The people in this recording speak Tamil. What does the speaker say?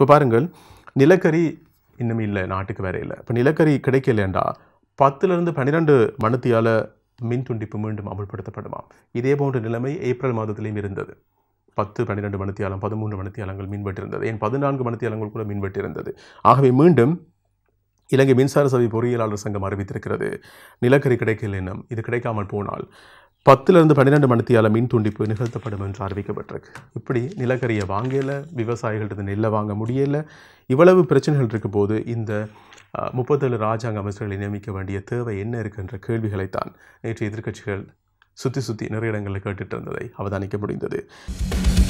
இப்போ பாருங்கள் நிலக்கரி இன்னும் இல்லை நாட்டுக்கு வரையில் இப்போ நிலக்கரி கிடைக்கலண்டா பத்துலேருந்து பன்னிரெண்டு மணித்தியால மின் துண்டிப்பு மீண்டும் அமல்படுத்தப்படுமாம் இதே போன்ற நிலைமை ஏப்ரல் மாதத்திலையும் இருந்தது பத்து பன்னிரெண்டு மணித்தியாலம் பதிமூன்று மணித்தியாலங்கள் மின்வெட்டிருந்தது ஏன் பதினான்கு மணித்தியாலங்கள் கூட மின்வெட்டிருந்தது ஆகவே மீண்டும் இலங்கை மின்சார சபை பொறியியலாளர் சங்கம் அறிவித்திருக்கிறது நிலக்கரி கிடைக்கல எண்ணம் இது கிடைக்காமல் போனால் பத்திலிருந்து பன்னிரெண்டு மணித்தியால மின் துண்டிப்பு நிகழ்த்தப்படும் என்று அறிவிக்கப்பட்டிருக்கு இப்படி நிலக்கரியை வாங்கல விவசாயிகள்கிட்ட நெல்லை வாங்க முடியல இவ்வளவு பிரச்சனைகள் இருக்கும் போது இந்த அஹ், முப்பத்தேழு ராஜாங்க அமைச்சர்களை நியமிக்க வேண்டிய தேவை என்ன இருக்கின்ற கேள்விகளைத்தான் நேற்று எதிர்க்கட்சிகள் சுற்றி சுற்றி நிறைய இடங்களில் கேட்டுட்டு இருந்ததை அவதானிக்க முடிந்தது